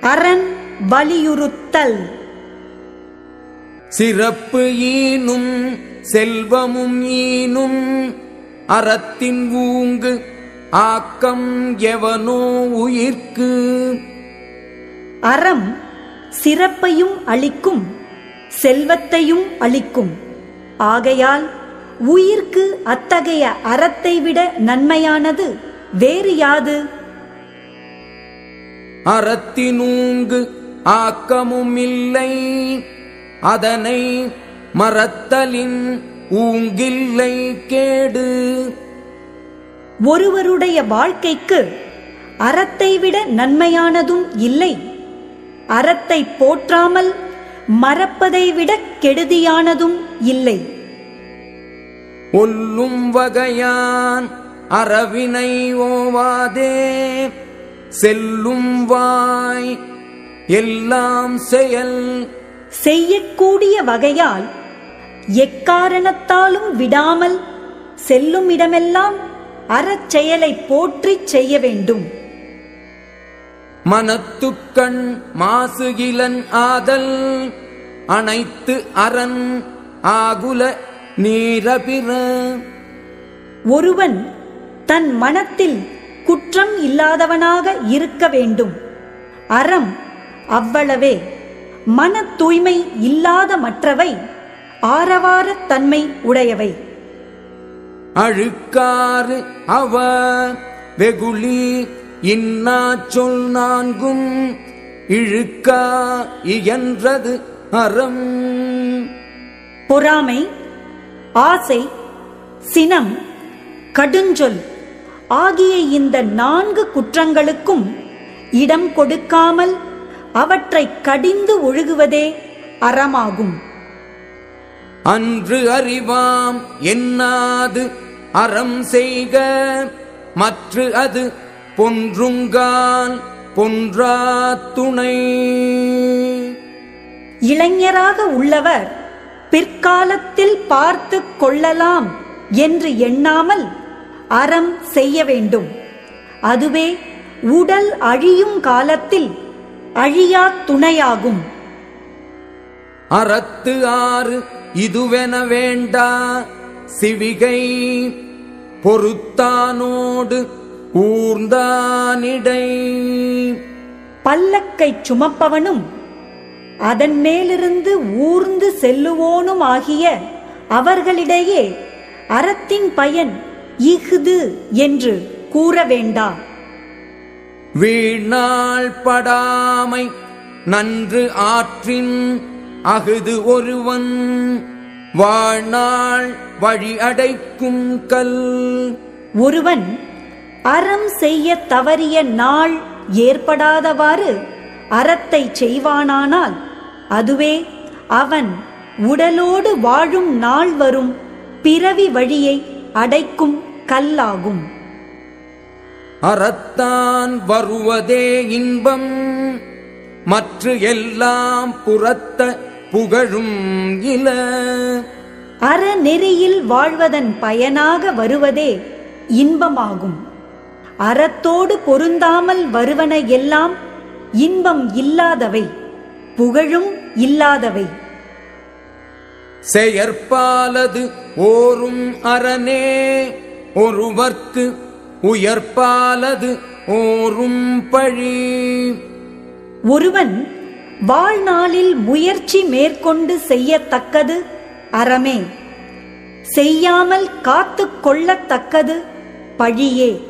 அரண் வலியுறுத்தல் சிறப்பு ஈனும் செல்வமும் ஈனும் அறத்தின் ஊங்கு ஆக்கம் எவனோ உயிர்க்கு அறம் சிறப்பையும் அளிக்கும் செல்வத்தையும் அளிக்கும் ஆகையால் உயிர்க்கு அத்தகைய அறத்தை விட நன்மையானது வேறு யாது அறத்தினூங்கு ஆக்கமும் இல்லை அதனை மறத்தலின் ஊங்கில்லை கேடு ஒருவருடைய வாழ்க்கைக்கு அறத்தை விட நன்மையானதும் இல்லை அறத்தை போற்றாமல் மறப்பதை விட கெடுதியானதும் இல்லை ஒல்லும் வகையான் அறவினை ஓவாதே செல்லும் வாய் எல்லாம் செயல் செய்யக்கூடிய வகையால் எக்காரணத்தாலும் விடாமல் செல்லும் இடமெல்லாம் அறச்செயலை போற்றிச் செய்ய வேண்டும் மனத்துக்கண் மாசுகிலன் ஆதல் அனைத்து அரண் ஆகுல நீரபிற ஒருவன் தன் மனத்தில் குற்றம் இல்லாதவனாக இருக்க வேண்டும் அறம் அவ்வளவே மன தூய்மை இல்லாத மற்றவை ஆரவாரத் தன்மை உடையவை அழுக்காறு அவ வெகுளி இன்னா சொல் நான்கும் இழுக்கா இயன்றது அறம் பொறாமை ஆசை சினம் கடுஞ்சொல் ஆகிய இந்த நான்கு குற்றங்களுக்கும் இடம் கொடுக்காமல் அவற்றை கடிந்து ஒழுகுவதே அறமாகும் அன்று அறிவாம் என்னாது அறம் செய்க மற்று அது பொன்றுங்கால் பொன்றா துணை இளைஞராக உள்ளவர் பிற்காலத்தில் பார்த்து கொள்ளலாம் என்று எண்ணாமல் அறம் செய்ய வேண்டும் அதுவே உடல் அழியும் காலத்தில் அழியா துணையாகும் அறத்து ஆறு இதுவென வேண்டா சிவிகை பொறுத்தானோடு ஊர்ந்தானிடை பல்லக்கை சுமப்பவனும் அதன் மேலிருந்து ஊர்ந்து செல்லுவோனும் ஆகிய அவர்களிடையே அறத்தின் பயன் இஃது என்று கூற வேண்டா வீணாள் படாமை நன்று ஆற்றின் அகுது ஒருவன் வாழ்நாள் வழி அடைக்கும் கல் ஒருவன் அறம் செய்ய தவறிய நாள் ஏற்படாதவாறு அறத்தை செய்வானானால் அதுவே அவன் உடலோடு வாழும் நாள் வரும் பிறவி வழியை அடைக்கும் கல்லாகும் அறத்தான் வருவதே இன்பம் மற்ற எல்லாம் புறத்த புகழும் இல அறநெறியில் வாழ்வதன் பயனாக வருவதே இன்பமாகும் அறத்தோடு பொருந்தாமல் வருவன எல்லாம் இன்பம் இல்லாதவை புகழும் இல்லாதவை செயற்பாலது ஓரும் அரணே ஒருவர்க்கு உயர்ப்பாலது ஓரும் பழி ஒருவன் வாழ்நாளில் முயற்சி மேற்கொண்டு செய்யத்தக்கது அறமே செய்யாமல் காத்து கொள்ளத்தக்கது பழியே